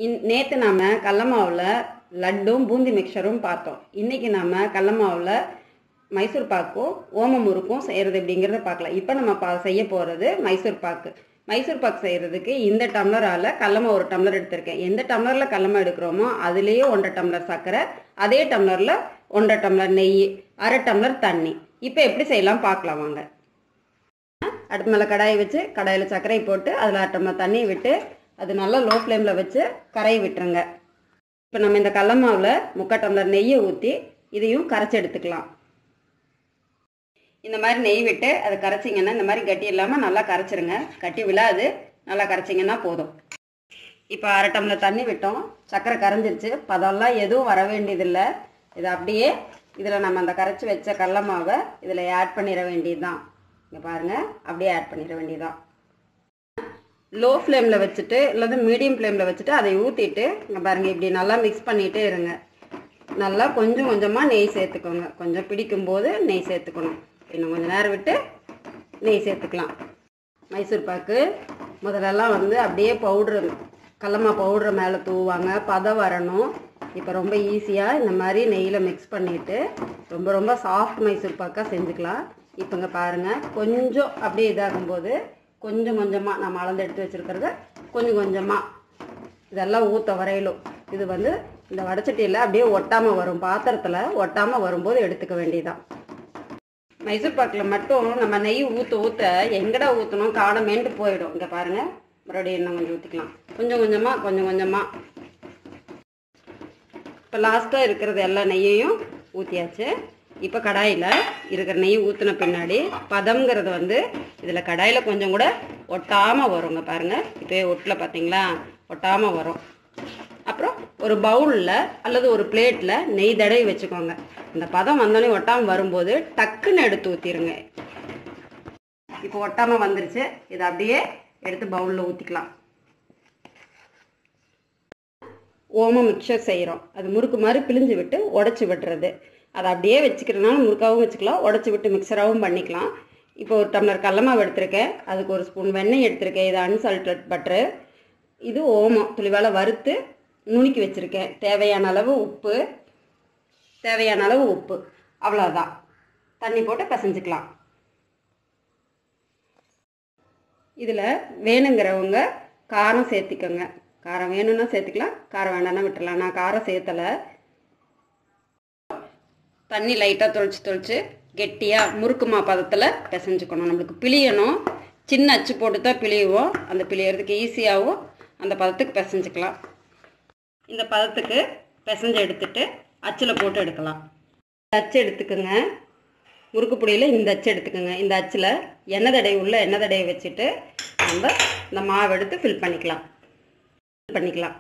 இன் நேற்று நாம் கடல மாவில் லட்டும் பூந்தி மிக்சரும் பார்த்தோம் இன்றைக்கி நம்ம கடல மாவில் மைசூர் பாக்கும் ஓம முறுக்கும் செய்கிறது எப்படிங்கிறத பார்க்கலாம் இப்போ நம்ம பா செய்ய போகிறது மைசூர் பாக்கு மைசூர் பாக்கு செய்கிறதுக்கு இந்த டம்ளரால் கடலமா ஒரு டம்ளர் எடுத்திருக்கேன் எந்த டம்ளரில் கடலமா எடுக்கிறோமோ அதுலேயே ஒன்றரை டம்ளர் சர்க்கரை அதே டம்ளரில் ஒன்றரை டம்ளர் நெய் அரை டம்ளர் தண்ணி இப்போ எப்படி செய்யலாம் பார்க்கலாம் வாங்க அடுப்பு மேலே கடாயை வச்சு கடாயில் சர்க்கரை போட்டு அதில் அரை டம்ளர் தண்ணியை விட்டு அது நல்லா லோ ஃப்ளேமில் வச்சு கரையை விட்டுருங்க இப்போ நம்ம இந்த கடல மாவில் முக்கால் டம்ளர் நெய்யை ஊற்றி இதையும் கரைச்சி எடுத்துக்கலாம் இந்த மாதிரி நெய் விட்டு அதை கரைச்சிங்கன்னா இந்த மாதிரி கட்டி இல்லாமல் நல்லா கரைச்சிருங்க கட்டி விழாது நல்லா கரைச்சிங்கன்னா போதும் இப்போ அரை டம்ளர் தண்ணி விட்டோம் சர்க்கரை கரைஞ்சிருச்சு பதம்லாம் எதுவும் வர வேண்டியதில்லை இது அப்படியே இதில் நம்ம அந்த கரைச்சி வச்ச கடல மாவை இதில் ஆட் பண்ணிட வேண்டியது தான் இங்கே பாருங்கள் அப்படியே ஆட் பண்ணிட வேண்டியதுதான் லோ ஃப்ளேமில் வச்சுட்டு இல்லது மீடியம் ஃப்ளேமில் வச்சுட்டு அதை ஊற்றிட்டு இங்கே பாருங்கள் இப்படி நல்லா மிக்ஸ் பண்ணிகிட்டே இருங்க நல்லா கொஞ்சம் கொஞ்சமாக நெய் சேர்த்துக்கோங்க கொஞ்சம் பிடிக்கும்போது நெய் சேர்த்துக்கணும் இன்னும் கொஞ்சம் நேரம் விட்டு நெய் சேர்த்துக்கலாம் மைசூர் பாக்கு முதல்லலாம் வந்து அப்படியே பவுட்ரு கடலமா பவுட்ரு மேலே தூவாங்க பதம் வரணும் இப்போ ரொம்ப ஈஸியாக இந்த மாதிரி நெய்யில் மிக்ஸ் பண்ணிவிட்டு ரொம்ப ரொம்ப சாஃப்ட் மைசூர் பாக்காக செஞ்சுக்கலாம் இப்போங்க பாருங்கள் கொஞ்சம் அப்படியே இதாகும்போது கொஞ்சம் கொஞ்சமாக நம்ம அளந்து எடுத்து வச்சுருக்கிறத கொஞ்சம் கொஞ்சமாக இதெல்லாம் ஊற்ற வரையிலும் இது வந்து இந்த வடச்சட்டியில் அப்படியே ஒட்டாமல் வரும் பாத்திரத்தில் ஒட்டாமல் வரும்போது எடுத்துக்க வேண்டியதான் மைசூர் பாக்கில் மட்டும் நம்ம நெய் ஊற்ற ஊற்ற எங்கடா ஊற்றணும் காணமேன்ட்டு போயிடும் இங்கே பாருங்கள் மறுபடியும் இன்னும் கொஞ்சம் ஊற்றிக்கலாம் கொஞ்சம் கொஞ்சமாக கொஞ்சம் கொஞ்சமாக இப்போ லாஸ்ட்டாக இருக்கிறது எல்லா நெய்யையும் ஊற்றியாச்சு இப்போ கடாயில் இருக்கிற நெய் ஊற்றின பின்னாடி பதம்ங்கிறது வந்து இதில் கடாயில் கொஞ்சம் கூட ஒட்டாமல் வருங்க பாருங்கள் இப்போ ஒட்டில் பார்த்தீங்களா ஒட்டாமல் வரும் அப்புறம் ஒரு பவுலில் அல்லது ஒரு பிளேட்டில் நெய் தடவி வச்சுக்கோங்க இந்த பதம் வந்தோடனே ஒட்டாமல் வரும்போது டக்குன்னு எடுத்து ஊற்றிடுங்க இப்போ ஒட்டாமல் வந்துருச்சு இதை அப்படியே எடுத்து பவுலில் ஊற்றிக்கலாம் ஓமம் மிக்சர் செய்கிறோம் அது முறுக்கு மாதிரி பிழிஞ்சு விட்டு உடச்சி விட்டுறது அதை அப்படியே வச்சுக்கிறதுனால முறுக்காவும் வச்சுக்கலாம் உடச்சி விட்டு மிக்சராகவும் பண்ணிக்கலாம் இப்போ ஒரு டம்ளர் கடலமாவு எடுத்திருக்கேன் அதுக்கு ஒரு ஸ்பூன் வெண்ணெய் எடுத்திருக்கேன் இது அன்சால்டட் பட்ரு இது ஓமம் துளிவால் வறுத்து நுணுக்கி வச்சுருக்கேன் தேவையான அளவு உப்பு தேவையான அளவு உப்பு அவ்வளோதான் தண்ணி போட்டு பிசைஞ்சுக்கலாம் இதில் வேணுங்கிறவங்க காரம் சேர்த்திக்கோங்க காரம் வேணும்னா சேர்த்துக்கலாம் காரம் வேண்டாம்னா விட்டுறலாம் நான் காரம் சேர்த்தலை தண்ணி லைட்டாக தொளிச்சு தொளிச்சு கெட்டியாக முறுக்குமா பதத்தில் பிசைஞ்சுக்கணும் நம்மளுக்கு பிழியணும் சின்ன அச்சு போட்டு தான் பிழியுவோம் அந்த பிழியறதுக்கு ஈஸியாகவும் அந்த பதத்துக்கு பிசைஞ்சுக்கலாம் இந்த பதத்துக்கு பிசைஞ்சு எடுத்துட்டு அச்சில் போட்டு எடுக்கலாம் அச்சு எடுத்துக்கோங்க முறுக்கு பொடியில் இந்த அச்சு எடுத்துக்கோங்க இந்த அச்சில் எண்ணெய் தடவை உள்ள எண்ணெய் தடவை வச்சுட்டு நம்ம இந்த மாவு எடுத்து ஃபில் பண்ணிக்கலாம் ஃபில் பண்ணிக்கலாம்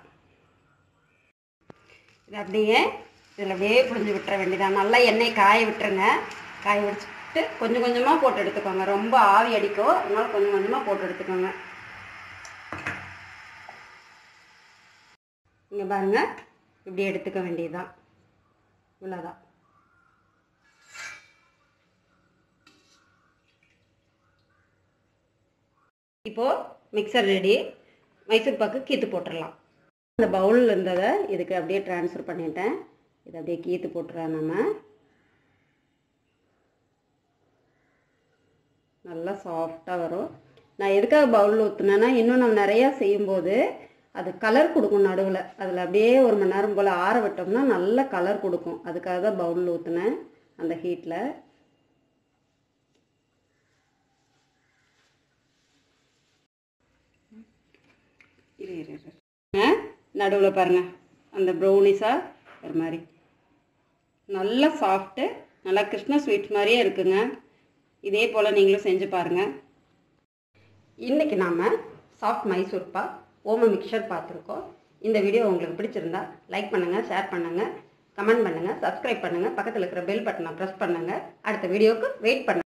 இது அப்படியே இதில் அப்படியே புழிஞ்சு விட்டுற வேண்டியதான் நல்லா எண்ணெய் காய விட்டுருங்க காய வச்சுட்டு கொஞ்சம் கொஞ்சமாக போட்டு எடுத்துக்கோங்க ரொம்ப ஆவி அடிக்கும் அதனால கொஞ்சம் கொஞ்சமாக போட்டு எடுத்துக்கோங்க இங்கே பாருங்கள் இப்படி எடுத்துக்க வேண்டியதுதான் இவ்வளோதான் இப்போது மிக்சர் ரெடி மைசூர் பாக்கு கீத்து போட்டுடலாம் அந்த பவுலில் இருந்ததை இதுக்கு அப்படியே ட்ரான்ஸ்ஃபர் பண்ணிட்டேன் இதை அப்படியே கீத்து போட்டுறோம் நம்ம நல்லா சாஃப்டாக வரும் நான் எதுக்காக பவுலில் ஊற்றுனேன்னா இன்னும் நம்ம நிறையா செய்யும்போது அது கலர் கொடுக்கும் நடுவில் அதில் அப்படியே ஒரு மணி நேரம் போல் ஆற விட்டோம்னா நல்ல கலர் கொடுக்கும் அதுக்காக தான் பவுலில் ஊற்றுனேன் அந்த ஹீட்டில் இரு இரு இரு நடுவில் பாருங்கள் அந்த ப்ரௌனிஸாக ஒரு மாதிரி நல்லா சாஃப்ட்டு நல்லா கிருஷ்ண ஸ்வீட் மாதிரியே இருக்குங்க இதே போல் நீங்களும் செஞ்சு பாருங்கள் இன்றைக்கி நாம் சாஃப்ட் மைசூர் பா ஓம மிக்சர் பார்த்துருக்கோம் இந்த வீடியோ உங்களுக்கு பிடிச்சிருந்தா லைக் பண்ணுங்கள் ஷேர் பண்ணுங்கள் கமெண்ட் பண்ணுங்கள் சப்ஸ்கிரைப் பண்ணுங்கள் பக்கத்தில் இருக்கிற பெல் பட்டனை ப்ரெஸ் பண்ணுங்கள் அடுத்த வீடியோவுக்கு வெயிட் பண்ணுங்கள்